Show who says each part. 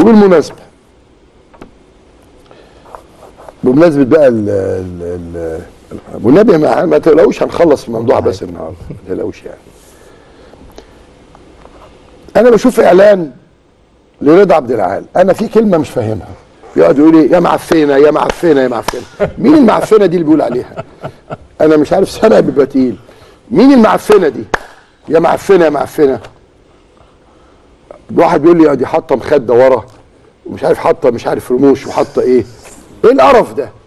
Speaker 1: وبالمناسبه بمناسبه بقى ال ال ال والنبي ما, ما تقلقوش هنخلص الموضوع بس النهارده ما تقلقوش يعني انا بشوف اعلان لرضا عبد العال انا في كلمه مش فاهمها يقعد يقول لي يا معفنه يا معفنه يا معفنه مين المعفنه دي اللي بيقول عليها انا مش عارف سنه بيبقى تقيل مين المعفنه دي يا معفنه يا معفنه واحد بيقول لي دي حاطه مخده ورا ومش عارف حاطه مش عارف رموش وحاطه ايه ايه القرف ده